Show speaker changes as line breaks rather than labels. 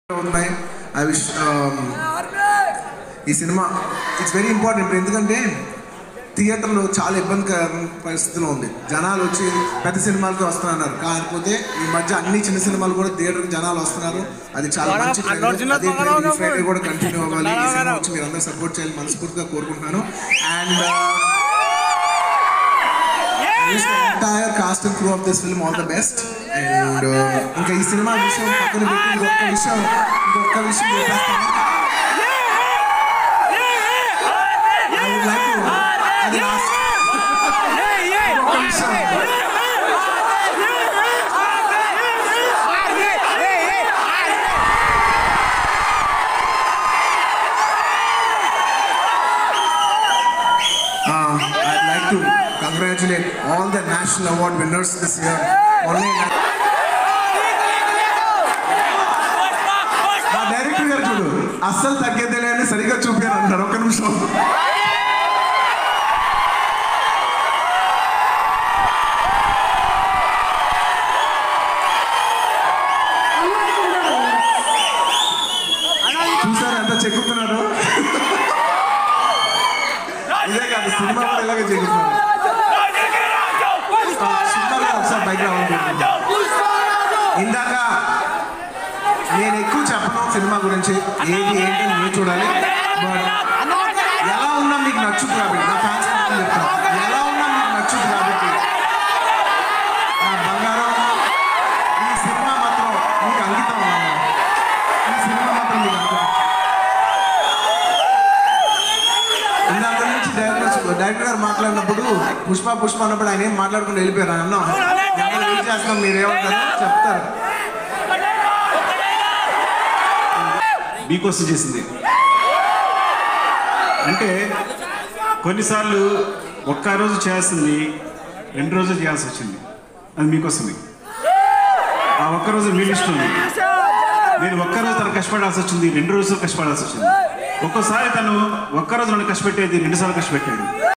ఉన్నాయి I wish ఈ cinema it's very important ఇప్పుడు ఎందుకంటే థియేటర్లో చాలా ఇబ్బందికర పరిస్థితిలో ఉంది జనాలు వచ్చి పెద్ద సినిమాలకి వస్తున్నారు కాకపోతే ఈ మధ్య అన్ని చిన్న సినిమాలు కూడా థియేటర్కి జనాలు వస్తున్నారు అది చాలా మంచి trend. అదే trend ఈ Friday కూడా కంటిన్యూ అవ్వాలి ఈ సినిమా వచ్చి మీరు అందరూ సపోర్ట్ చేయాలి మనస్ఫూర్తిగా కోరుకుంటున్నాను and entire cast and crew of this film all the best and ఇంకా ఈ సినిమా విషయం పక్కన పెట్టి ఇంకొక విషయం ఇంకొక విషయం చెప్పేస్తాను I would like to- అది last- ఇంకొక విషయం. Uh, I'd like to congratulate all the national award winners this year. Only మా డైరెక్టర్ గారు చూడు అస్సలు తగ్గేదేలే అని సరిగ్గా చూపారు అంటారు ఒక్క నిమిషం చూసారు ఎంత చెక్కుతున్నారు ఇదే కాదు సినిమా కూడా ఇలాగే చెక్కుతున్నారు ఆ, సినిమా కూడా ఒకసారి బయట రావాలనుకుంటున్నాను ఇందాక నేను ఎక్కువ చెప్పను సినిమా గురించి ఏది ఏంటి అని మీరు చూడాలి బట్ ఎలా ఉన్నా మీకు నచ్చుతుంది కాబట్టి నా ఫ్యాన్స్ చెప్తాను ఎలా ఉన్నా మీకు నచ్చుతుంది కాబట్టి నా బంగారం ఈ సినిమా మాత్రం మీకు అంకితం ఉన్నాను ఈ సినిమా మాత్రం మీకు అంకితం ఇందాక నుంచి డైరెక్టర్ డైరెక్టర్ గారు మాట్లాడినప్పుడు పుష్ప పుష్ప అన్నప్పుడు ఆయన ఏం మాట్లాడుకుంటూ వెళ్ళిపోయారు అన్న ఎవరు వెయిట్ చేస్తాం మీరు ఏమంటారు చెప్తారు
మీకోసం చేసింది అంటే కొన్నిసార్లు ఒక్క రోజు చేయాల్సింది రెండు రోజులు చేయాల్సి వచ్చింది అది మీకోసమే ఆ ఒక్క రోజు మీ లిస్ట్ ఉంది నేను ఒక్క రోజు తను కష్టపడాల్సి వచ్చింది రెండు రోజులు కష్టపడాల్సి వచ్చింది ఒక్కోసారి తను ఒక్క రోజు నన్ను కష్టపెట్టేది రెండు సార్లు కష్టపెట్టాడు